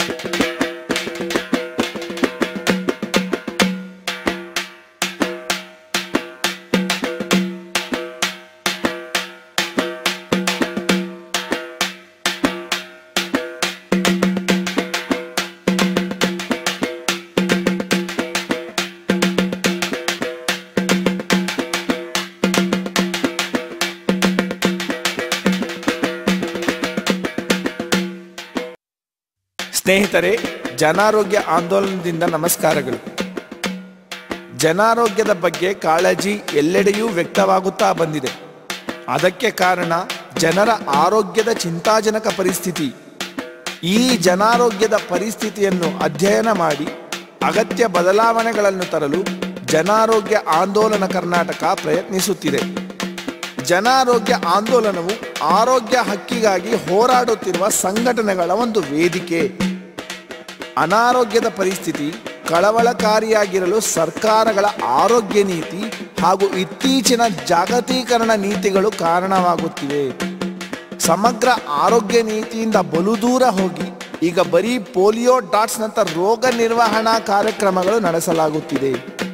ಸ್ನೇಹಿತರೆ ಜನಾರೋಗ್ಯ ಆಂದೋಲನದಿಂದ ನಮಸ್ಕಾರಗಳು ಜನಾರೋಗ್ಯದ ಬಗ್ಗೆ ಕಾಳಜಿ ಎಲ್ಲೆಡೆಯೂ ವ್ಯಕ್ತವಾಗುತ್ತಾ ಬಂದಿದೆ ಅದಕ್ಕೆ ಕಾರಣ ಜನರ ಆರೋಗ್ಯದ ಚಿಂತಾಜನಕ ಪರಿಸ್ಥಿತಿ ಈ ಜನಾರೋಗ್ಯದ ಪರಿಸ್ಥಿತಿಯನ್ನು ಅಧ್ಯಯನ ಮಾಡಿ ಅಗತ್ಯ ಬದಲಾವಣೆಗಳನ್ನು ತರಲು ಜನಾರೋಗ್ಯ ಆಂದೋಲನ ಕರ್ನಾಟಕ ಪ್ರಯತ್ನಿಸುತ್ತಿದೆ ಜನಾರೋಗ್ಯ ಆಂದೋಲನವು ಆರೋಗ್ಯ ಹಕ್ಕಿಗಾಗಿ ಹೋರಾಡುತ್ತಿರುವ ಸಂಘಟನೆಗಳ ಒಂದು ವೇದಿಕೆ ಅನಾರೋಗ್ಯದ ಪರಿಸ್ಥಿತಿ ಕಳವಳಕಾರಿಯಾಗಿರಲು ಸರ್ಕಾರಗಳ ಆರೋಗ್ಯ ನೀತಿ ಹಾಗೂ ಇತ್ತೀಚಿನ ಜಾಗತೀಕರಣ ನೀತಿಗಳು ಕಾರಣವಾಗುತ್ತಿವೆ ಸಮಗ್ರ ಆರೋಗ್ಯ ನೀತಿಯಿಂದ ಬಲು ದೂರ ಹೋಗಿ ಈಗ ಬರೀ ಪೋಲಿಯೋ ಡಾಟ್ಸ್ನಂಥ ರೋಗ ನಿರ್ವಹಣಾ ಕಾರ್ಯಕ್ರಮಗಳು ನಡೆಸಲಾಗುತ್ತಿದೆ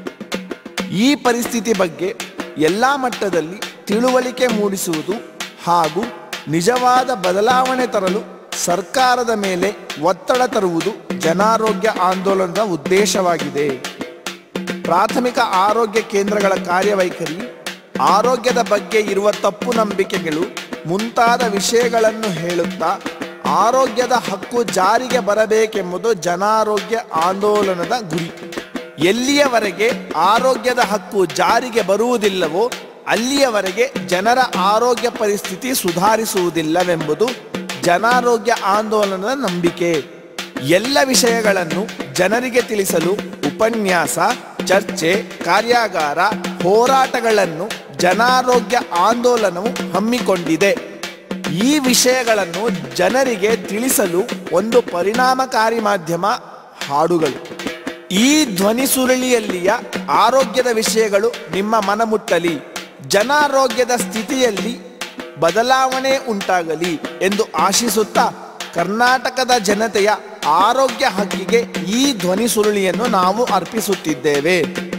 ಈ ಪರಿಸ್ಥಿತಿ ಬಗ್ಗೆ ಎಲ್ಲ ಮಟ್ಟದಲ್ಲಿ ತಿಳುವಳಿಕೆ ಮೂಡಿಸುವುದು ಹಾಗೂ ನಿಜವಾದ ಬದಲಾವಣೆ ತರಲು ಸರ್ಕಾರದ ಮೇಲೆ ಒತ್ತಡ ತರುವುದು ಜನಾರೋಗ್ಯ ಆಂದೋಲನದ ಉದ್ದೇಶವಾಗಿದೆ ಪ್ರಾಥಮಿಕ ಆರೋಗ್ಯ ಕೇಂದ್ರಗಳ ಕಾರ್ಯವೈಖರಿ ಆರೋಗ್ಯದ ಬಗ್ಗೆ ಇರುವ ತಪ್ಪು ನಂಬಿಕೆಗಳು ಮುಂತಾದ ವಿಷಯಗಳನ್ನು ಹೇಳುತ್ತಾ ಆರೋಗ್ಯದ ಹಕ್ಕು ಜಾರಿಗೆ ಬರಬೇಕೆಂಬುದು ಜನಾರೋಗ್ಯ ಆಂದೋಲನದ ಗುರಿ ಎಲ್ಲಿಯವರೆಗೆ ಆರೋಗ್ಯದ ಹಕ್ಕು ಜಾರಿಗೆ ಬರುವುದಿಲ್ಲವೋ ಅಲ್ಲಿಯವರೆಗೆ ಜನರ ಆರೋಗ್ಯ ಪರಿಸ್ಥಿತಿ ಸುಧಾರಿಸುವುದಿಲ್ಲವೆಂಬುದು ಜನಾರೋಗ್ಯ ಆಂದೋಲನದ ನಂಬಿಕೆ ಎಲ್ಲ ವಿಷಯಗಳನ್ನು ಜನರಿಗೆ ತಿಳಿಸಲು ಉಪನ್ಯಾಸ ಚರ್ಚೆ ಕಾರ್ಯಾಗಾರ ಹೋರಾಟಗಳನ್ನು ಜನಾರೋಗ್ಯ ಆಂದೋಲನವು ಹಮ್ಮಿಕೊಂಡಿದೆ ಈ ವಿಷಯಗಳನ್ನು ಜನರಿಗೆ ತಿಳಿಸಲು ಒಂದು ಪರಿಣಾಮಕಾರಿ ಮಾಧ್ಯಮ ಹಾಡುಗಳು ಈ ಧ್ವನಿ ಸುರುಳಿಯಲ್ಲಿಯ ಆರೋಗ್ಯದ ವಿಷಯಗಳು ನಿಮ್ಮ ಮನಮುಟ್ಟಲಿ ಜನಾರೋಗ್ಯದ ಸ್ಥಿತಿಯಲ್ಲಿ ಬದಲಾವಣೆ ಉಂಟಾಗಲಿ ಎಂದು ಆಶಿಸುತ್ತಾ ಕರ್ನಾಟಕದ ಜನತೆಯ ಆರೋಗ್ಯ ಹಕ್ಕಿಗೆ ಈ ಧ್ವನಿ ಸುರುಳಿಯನ್ನು ನಾವು ಅರ್ಪಿಸುತ್ತಿದ್ದೇವೆ